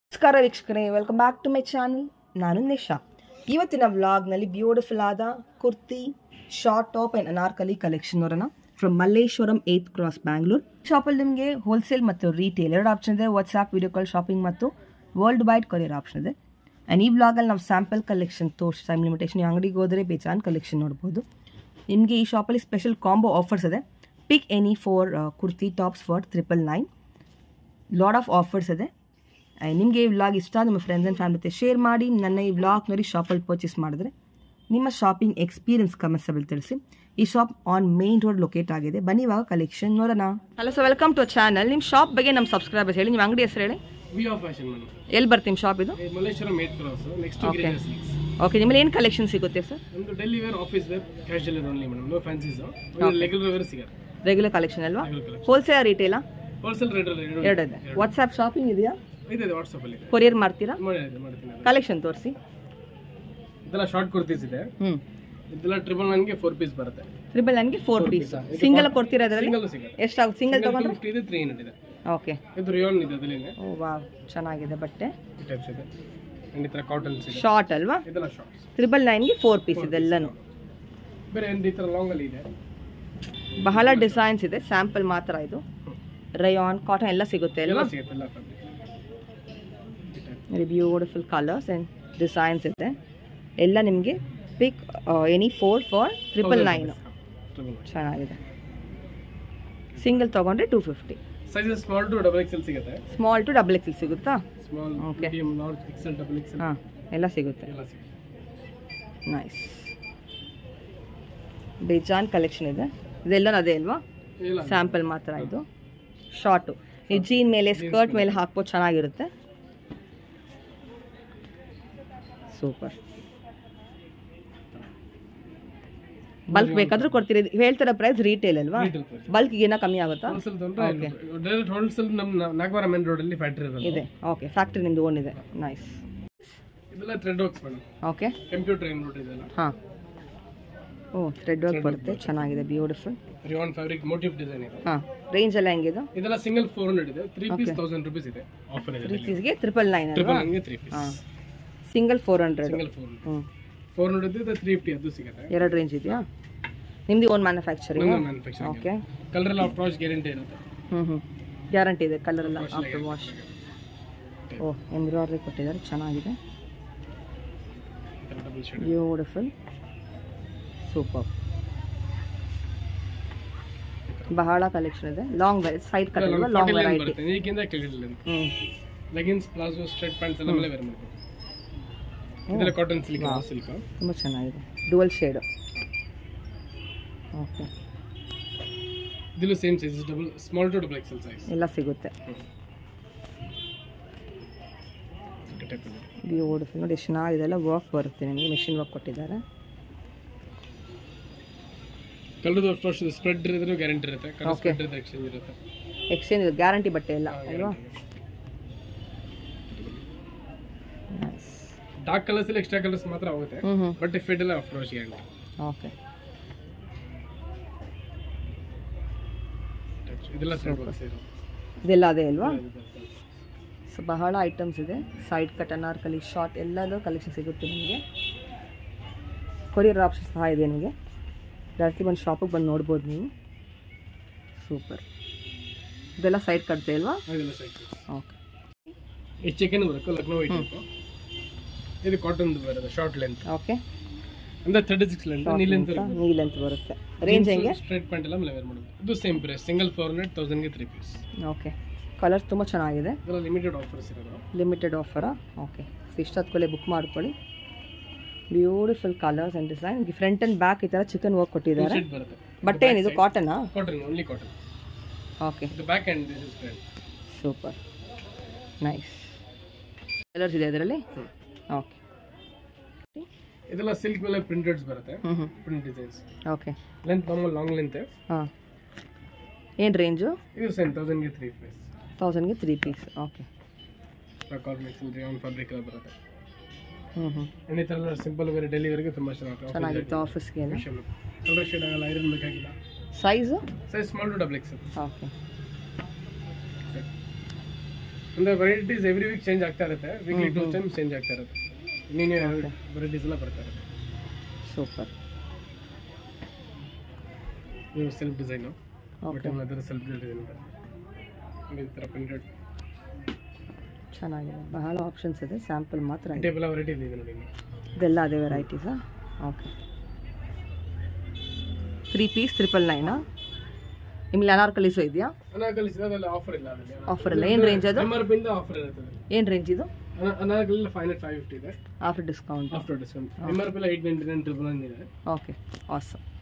ನಮಸ್ಕಾರ ವೀಕ್ಷಕರೇ welcome back to my channel ನಾನು ನಿಶಾ ಇವತ್ತಿನ ವ್ಲಾಗ್ನಲ್ಲಿ ಬ್ಯೂಟಿಫುಲ್ ಆದ kurti short top and anarkali collection ಅವರನ್ನ from Malleshwaram eighth cross Bangalore ಶಾಪಲ್ಲಿ ನಿಮಗೆ ಹೋಲ್ಸೇಲ್ ಮತ್ತು ರೀಟೇಲ್ ಎರಡು ಆಪ್ಷನ್ ಇದೆ ವಾಟ್ಸ್ಆ್ಯಪ್ ವಿಡಿಯೋ ಕಾಲ್ ಶಾಪಿಂಗ್ ಮತ್ತು ವರ್ಲ್ಡ್ ವೈಡ್ ಕೊರಿಯರ್ ಆಪ್ಷನ್ ಇದೆ ಆ್ಯಂಡ್ ಈ ವ್ಲಾಗಲ್ಲಿ ನಾವು ಸ್ಯಾಂಪಲ್ ಕಲೆಕ್ಷನ್ ತೋರಿಸಿ ಟೈಮ್ ಲಿಮಿಟೇಷನ್ ಅಂಗಡಿಗೆ ಹೋದರೆ ಬೇಜಾನ್ ಕಲೆಕ್ಷನ್ ನೋಡ್ಬೋದು ನಿಮಗೆ ಈ ಶಾಪಲ್ಲಿ ಸ್ಪೆಷಲ್ ಕಾಂಬೋ ಆಫರ್ಸ್ ಇದೆ pick any four kurti tops for triple nine lot of offers ಇದೆ ನಿಮಗೆ ಈ ವ್ಲಾಗ್ ಇಷ್ಟ ನಿಮ್ಮ ಫ್ರೆಂಡ್ಸ್ ಆ್ಯಂಡ್ ಫ್ಯಾಮಿಲಿ ಜೊತೆ ಶೇರ್ ಮಾಡಿ ನನ್ನ ಈ ವ್ಲಾಗ್ ನೋಡಿ ಶಾಪಲ್ಲಿ ಪರ್ಚೇಸ್ ಮಾಡಿದ್ರೆ ನಿಮ್ಮ ಶಾಪಿಂಗ್ ಎಕ್ಸ್ಪೀರಿಯನ್ಸ್ ಕಮೆಂಟ್ಸಲ್ಲಿ ತಿಳಿಸಿ ಈ shop on main road locate ಆಗಿದೆ ಬನ್ನಿ ಇವಾಗ ಕಲೆಕ್ಷನ್ ನೋಡೋಣ hello sir welcome to channel ನಿಮ್ಮ ಶಾಪ್ ಬಗ್ಗೆ ನಮ್ಮ ಸಬ್ಸ್ಕ್ರೈಬರ್ಸ್ ಹೇಳಿ ನಿಮ್ಮ ಅಂಗಡಿ ಹೆಸರು ಹೇಳಿ ವಿ ಆಫ್ ಫ್ಯಾಷನ್ ಮೇಡಮ್ ಎಲ್ಲಿ ಬರ್ತೀನಿ ಶಾಪ್ ಇದು Malleshwaram eight cross next Okay. Girija silks okay ನಿಮ್ಮಲ್ಲಿ ಏನು ಕಲೆಕ್ಷನ್ ಸಿಗುತ್ತೆ ಸರ್ ನಮ್ದು daily wear office wear casual wear only madam no fancies regular wear ಸಿಗುತ್ತೆ ರೆಗ್ಯುಲರ್ ಕಲೆಕ್ಷನ್ ಅಲ್ವಾ ರೆಗ್ಯುಲರ್ ಕಲೆಕ್ಷನ್ ಹೋಲ್ಸೇಲ್ ರಿಟೇಲಾ ಹೋಲ್ಸೇಲ್ ರೇಟ್ ಎರಡು ಇದೆ ವಾಟ್ಸ್ಆ್ಯಪ್ ಶಾಪಿಂಗ್ ಇದೆಯಾ ಇದೆ ಇದೆ ವಾಟ್ಸಪ್ ಅಲ್ಲಿ ಇದೆ ಕೊರಿಯರ್ ಮಾಡ್ತೀರಾ ಮಾಡಿ ಇದೆ, ಮಾಡ್ತೀನಿ ಅದು. ಕಲೆಕ್ಷನ್ ತೋರಿಸಿ ಇದೆಲ್ಲ ಶಾರ್ಟ್ ಕುರ್ತೀಸ್ ಇದೆ ಹ್ಞೂ ಇದೆಲ್ಲ ಟ್ರಿಬಲ್ ನನ್ಗೆ ಫೋರ್ ಪೀಸ್ ಬರುತ್ತೆ ತ್ರಿಬಲ್ ನೈನ್ಗೆ ಫೋರ್ ಪೀಸ್ ಸಿಂಗಲ್ ಕೊಡ್ತೀರಾ ಅದರಲ್ಲಿ ಸಿಂಗಲ್ ಸಿಗುತ್ತೆ ಎಷ್ಟಾಗುತ್ತೆ ಸಿಂಗಲ್ ತಗೊಂಡ್ರೆ ಫಿಫ್ಟಿ ಇದೆ ತ್ರೀ ಹಂಡ್ರೆಡ್ ಇದೆ ಓಕೆ ಇದು ರಿಯೋನ್ ಇದೆ ಅದರಲ್ಲಿ ಓ ವಾವ್ ಚೆನ್ನಾಗಿದೆ ಬಟ್ಟೆ ಈ ಟೈಪ್ಸ್ ಇದೆ ಅಂಡ್ ಈ ಥರ ಕಾಟನ್ಸ್ ಇದೆ ಶಾರ್ಟ್ ಅಲ್ವಾ ಇದೆಲ್ಲ ಶಾರ್ಟ್ಸ್ ತ್ರಿಬಲ್ ನೈನ್ಗೆ ಫೋರ್ ಪೀಸ್ ಇದೆಲ್ಲನೂ ಬೇರೆ ಒಂದು ಈ ಥರ ಲಾಂಗ್ ಅಲ್ಲಿ ಇದೆ ಬಹಳ ಡಿಸೈನ್ಸ್ ಇದೆ ಸ್ಯಾಂಪಲ್ ಮಾತ್ರ ಇದು ರಯಾನ್ ಕಾಟನ್ ಎಲ್ಲ ಸಿಗುತ್ತೆ ಎಲ್ಲ ಅಲ್ವಾ ಸಿಗುತ್ತೆ ಎಲ್ಲ fabric very beautiful colours and designs ಇದೆ ಎಲ್ಲ ನಿಮಗೆ pick any four for triple nine triple ಚೆನ್ನಾಗಿದೆ ಸಿಂಗಲ್ ತೊಗೊಂಡ್ರೆ two fifty size small to double XL ಸಿಗುತ್ತೆ ಸ್ಮಾಲ್ ಟು ಡಬಲ್ ಎಕ್ಸೆಲ್ ಸಿಗುತ್ತಾ small Okay. Medium large XL double XL ಹಾಂ ಎಲ್ಲ ಸಿಗುತ್ತೆ ಎಲ್ಲ ಸಿಗುತ್ತೆ ನೈಸ್ ಬೇಜಾನ್ ಕಲೆಕ್ಷನ್ ಇದೆ ಇದೆಲ್ಲ ಅದೇ ಅಲ್ವಾ ಇಲ್ಲ ಸ್ಯಾಂಪಲ್ ಮಾತ್ರ ಇದು ಶಾರ್ಟು ಈ ಜೀನ್ ಮೇಲೆ ಸ್ಕರ್ಟ್ ಮೇಲೆ ಹಾಕ್ಬೋದು ಚೆನ್ನಾಗಿರುತ್ತೆ ಸೂಪರ್ ಬಲ್ಕ್ ಬೇಕಾದ್ರೂ ಕೊಡ್ತೀರಿ ಇದು ಹೇಳ್ತಿರೋ ಪ್ರೈಸ್ ರೀಟೇಲ್ ಅಲ್ವಾ Retail price. ಬಲ್ಕ್ಗೆ ಏನೋ ಕಮ್ಮಿ ಆಗುತ್ತಾ ಹೋಲ್ಸೇಲ್ ತೊಗೊಂಡ್ರೆ ಡೈರೆಕ್ಟ್ ಹೋಲ್ಸೇಲ್ ನಮ್ಮ ನಾಗವಾರ ಮೇನ್ ರೋಡ್ ಅಲ್ಲಿ ಫ್ಯಾಕ್ಟ್ರಿ ಇರೋದು ಇದೆ ಓಕೆ ಫ್ಯಾಕ್ಟ್ರಿ ನಿಮ್ದು ಓನ್ ಇದೆ ನೈಸ್ ಇದೆಲ್ಲ thread works madam okay computer ಏನ್ ರೋಡ್ ಇದೆಲ್ಲ ಹಾಂ ಓ ಥ್ರೆಡ್ ವರ್ಕ್ ಬರುತ್ತೆ ಚೆನ್ನಾಗಿದೆ beautiful rayon fabric motif design ಇದೆ ಹಾಂ ರೇಂಜ್ ಎಲ್ಲ ಹೆಂಗಿದು ಇದೆಲ್ಲ ಸಿಂಗಲ್ ಫೋರ್ ಹಂಡ್ರೆಡ್ ಇದೆ ತ್ರೀ ಪೀಸ್ ತೌಸಂಡ್ ರುಪೀಸ್ ಇದೆ ಆಫರ್ ಇದೆ ತ್ರೀ ಪೀಸ್ಗೆ ಟ್ರಿಪಲ್ ನೈನ್ ಟ್ರಿಪಲ್ ಅಲ್ವಾ ಹಂಗೆ ತ್ರೀ ಪೀಸ್ ಹಾಂ single four hundred single four ಹ್ಞೂ ಫೋರ್ ಹಂಡ್ರೆಡ್ ಇದೆ ತ್ರೀ ಫಿಫ್ಟಿ ಅದು ಸಿಗುತ್ತೆ ಎರಡು ರೇಂಜ್ ಇದೆಯಾ ನಿಮ್ದು own manufacturing manufacturing okay colour ಎಲ್ಲ ವಾಶ್ ಗ್ಯಾರಂಟಿ ಇರುತ್ತೆ ಹ್ಞೂ ಹ್ಞೂ ಗ್ಯಾರಂಟಿ ಇದೆ ಕಲರ್ ಎಲ್ಲ ಆಫ್ಟರ್ ವಾಶ್ ಓ ಎಂಬ್ರಾಯ್ಡ್ರಿ ಕೊಟ್ಟಿದ್ದಾರೆ ಚೆನ್ನಾಗಿದೆ ಡಬಲ್ ಶೇಡ್ ಬ್ಯೂಟಿಫುಲ್ ಸೂಪರ್ ಬಹಳ ಕಲೆಕ್ಷನ್ ಇದೆ ಲಾಂಗ್ ವೆರೈಟಿ ಸೈಡ್ ಕಟ್ ಅಲ್ವಾ ಲಾಂಗ್ ವೆರೈಟಿ ಬರುತ್ತೆ ಇದಕ್ಕಿಂತ ಕೆಳಗಿಲ್ಲ ಹ್ಞೂ ಲೆಗಿನ್ಸ್ ಪ್ಲಾಜೋ ಸ್ಟ್ರೇಟ್ ಪ್ಯಾಂಟ್ಸ್ ಎಲ್ಲ ಮೇಲೆ ವೇರ್ ಮಾಡ್ಬೋದು ಇದೆಲ್ಲ ಕಾಟನ್ ಸಿಲ್ಕ್ ಸಿಲ್ಕ್ ತುಂಬ ಚೆನ್ನಾಗಿದೆ ಡುವಲ್ ಶೇಡು ಓಕೆ ಇದರಲ್ಲೂ same size double small to double XL size ಎಲ್ಲ ಸಿಗುತ್ತೆ ಬ್ಯೂಟಿಫುಲ್ ನೋಡಿ ಎಷ್ಟು ಚೆನ್ನಾಗಿದೆ ಎಲ್ಲ ವರ್ಕ್ ಬರುತ್ತೆ ನಿಮಗೆ ಮಿಷಿನ್ ವರ್ಕ್ ಕೊಟ್ಟಿದ್ದಾರೆ ಕಲರ್ ಫಸ್ಟ್ ಸ್ಪ್ರೆಡ್ ಇದ್ರೆ ಗ್ಯಾರಂಟಿ ಇರುತ್ತೆ ಕಲರ್ Okay. ಸ್ಪ್ರೆಡ್ ಇದ್ರೆ ಎಕ್ಸ್ಚೇಂಜ್ ಇರುತ್ತೆ ಎಕ್ಸ್ಚೇಂಜ್ ಗ್ಯಾರಂಟಿ ಬಟ್ಟೆ ಎಲ್ಲ ಅಲ್ವಾ ನೈಸ್ ಡಾರ್ಕ್ ಕಲರ್ಸ್ ಅಲ್ಲಿ ಎಕ್ಸ್ಟ್ರಾ ಕಲರ್ಸ್ ಮಾತ್ರ ಆಗುತ್ತೆ ಹ್ಞೂ ಹ್ಞೂ ಬಟ್ ಫಿಟ್ ಎಲ್ಲ ಆಫ್ ವಾಶ್ ಗ್ಯಾರಂಟಿ ಓಕೆ ಇದೆಲ್ಲ ಥ್ರೆಡ್ ವರ್ಕ್ಸ್ ಇದೆ ಇದೆಲ್ಲ ಅದೇ ಅಲ್ವಾ ಸೊ ಬಹಳ ಐಟಮ್ಸ್ ಇದೆ ಸೈಡ್ ಕಟ್ ಅನಾರ್ಕಲಿ ಶಾರ್ಟ್ ಎಲ್ಲದೂ ಕಲೆಕ್ಷನ್ ಸಿಗುತ್ತೆ ನಿಮಗೆ ಕೊರಿಯರ್ ಆಪ್ಷನ್ ಸಹ ಇದೆ ನಿಮಗೆ ಡೈರೆಕ್ಟ್ಲಿ ಬಂದು ಶಾಪಿಗೆ ಬಂದು ನೋಡ್ಬೋದು ನೀವು ಸೂಪರ್ ಇದೆಲ್ಲ ಸೈಡ್ ಕಟ್ತೆ ಅಲ್ವಾ ಅದೆಲ್ಲ ಸೈಜ್ ಓಕೆ ಈ ಚಿಕನ್ ಬರುತ್ತೆ ಲಕ್ನೋ ವೈಟ್ ಇದು ಕಾಟನ್ ಬರುತ್ತೆ ಶಾರ್ಟ್ ಲೆಂತ್ ಓಕೆ ಅಂದ್ರೆ thirty six length knee length ನೀಲ್ ಅಂತ ಬರುತ್ತೆ ರೇಂಜ್ ಹೆಂಗೆ ಸ್ಟ್ರೇಟ್ ಪ್ಯಾಂಟ್ ಎಲ್ಲ ಮೇಲೆ ವೇರ್ ಮಾಡೋದು ಇದು same price single four hundred ತೌಸಂಡ್ಗೆ ತ್ರೀ ಪೀಸ್ ಓಕೆ ಕಲರ್ಸ್ ತುಂಬ ಚೆನ್ನಾಗಿದೆ ಇದೆಲ್ಲ ಲಿಮಿಟೆಡ್ ಆಫರ್ಸ್ ಇರೋದು ಲಿಮಿಟೆಡ್ ಆಫರಾ ಓಕೆ ಇಷ್ಟೊತ್ಕೊಳ್ಳೆ ಬುಕ್ ಮಾಡ್ಕೊಳ್ಳಿ beautiful colours and design front and back ಈ ಥರ ಚಿಕನ್ ವರ್ಕ್ ಕೊಟ್ಟಿದ್ದಾರೆ ಶೀಟ್ ಬರುತ್ತೆ ಬಟ್ಟೆ ಏನಿದು ಕಾಟನಾ ಕಾಟನ್ ಓನ್ಲಿ ಕಾಟನ್ ಓಕೆ ಇದು back and this is front super nice colours ಇದೆ ಇದರಲ್ಲಿ ಓಕೆ ಇದೆಲ್ಲ ಸಿಲ್ಕ್ ಮೇಲೆ ಪ್ರಿಂಟೆಡ್ಸ್ ಬರುತ್ತೆ ಹ್ಞೂ ಹ್ಞೂ print designs okay length normal long length ಹಾಂ ಏನು ರೇಂಜು ಇದು ಸೇಮ್ ತೌಸಂಡ್ಗೆ ತ್ರೀ ಪೀಸ್ ತೌಸಂಡ್ಗೆ ತ್ರೀ ಪೀಸ್ ಓಕೆ ಕಾಲ್ ಮಿಕ್ಸ್ ರಿಯಾನ್ ಫ್ಯಾಬ್ರಿಕ್ ಎಲ್ಲ ಬರುತ್ತೆ ಹ್ಞೂ ಹ್ಞೂ ಅಂಡ್ ಈ ಥರ ಎಲ್ಲ ಸಿಂಪಲ್ ವೇರ್ ಡೆಲಿವರಿಗೆ ತುಂಬ ಚೆನ್ನಾಗುತ್ತೆ ಚೆನ್ನಾಗಿರುತ್ತೆ ಆಫೀಸ್ಗೆ ಎಲ್ಲ ಕಲರ್ ಶೇಡ್ ಆಗಲ್ಲ ಐರನ್ ಬೇಕಾಗಿಲ್ಲ size size small to double X okay ಅಂದ್ರೆ ವೆರೈಟೀಸ್ ಎವ್ರಿ ವೀಕ್ ಚೇಂಜ್ ಆಗ್ತಾ ಇರುತ್ತೆ ವೀಕ್ಲಿ ಟೂ ಟೈಮ್ ಚೇಂಜ್ ಆಗ್ತಾ ಇರುತ್ತೆ ನೀನು ವೆರೈಟೀಸ್ ಎಲ್ಲ ಬರ್ತಾ ಇರುತ್ತೆ ಸೂಪರ್ ನೀವು ಸೆಲ್ಫ್ ಡಿಸೈನು ಓಕೆ ಬಟನ್ ಅದರ ಸೆಲ್ಫ್ ಡಿಸೈನ್ ಬರುತ್ತೆ ಈ ಥರ ಪ್ರಿಂಟೆಡ್ ಚೆನ್ನಾಗಿದೆ ಬಹಳ ಆಪ್ಷನ್ಸ್ ಇದೆ ಸ್ಯಾಂಪಲ್ ಮಾತ್ರ ಇದೆ. ಟೇಪ್ ಎಲ್ಲ ವೆರೈಟಿ ಇದೆ ನೋಡಿ ಇಲ್ಲಿ. ಇದೆಲ್ಲ ಅದೇ ವೆರೈಟೀಸಾ ಓಕೆ ತ್ರೀ ಪೀಸ್ ತ್ರಿಪಲ್ ನೈನಾ ನಿಮ್ಮಲ್ಲಿ ಅನಾರ್ಕಲೀಸು ಇದೆಯಾ ಅನಾರ್ಕಲಿ ಅದರಲ್ಲಿ ಆಫರ್ ಇಲ್ಲ ಅದರಲ್ಲಿ ಆಫರ್ ಇಲ್ಲ ಏನು ರೇಂಜ್ ಅದು ಎಮ್ ಆರ್ ಪಿಂದ ಆಫರ್ ಇರುತ್ತೆ ಏನು ರೇಂಜ್ ಇದು Anarkali five hundred five fifty ಇದೆ after discount after discount M R P ಎಲ್ಲ eight ninety nine triple nine ಇದೆ ಓಕೆ ಆಸಮ್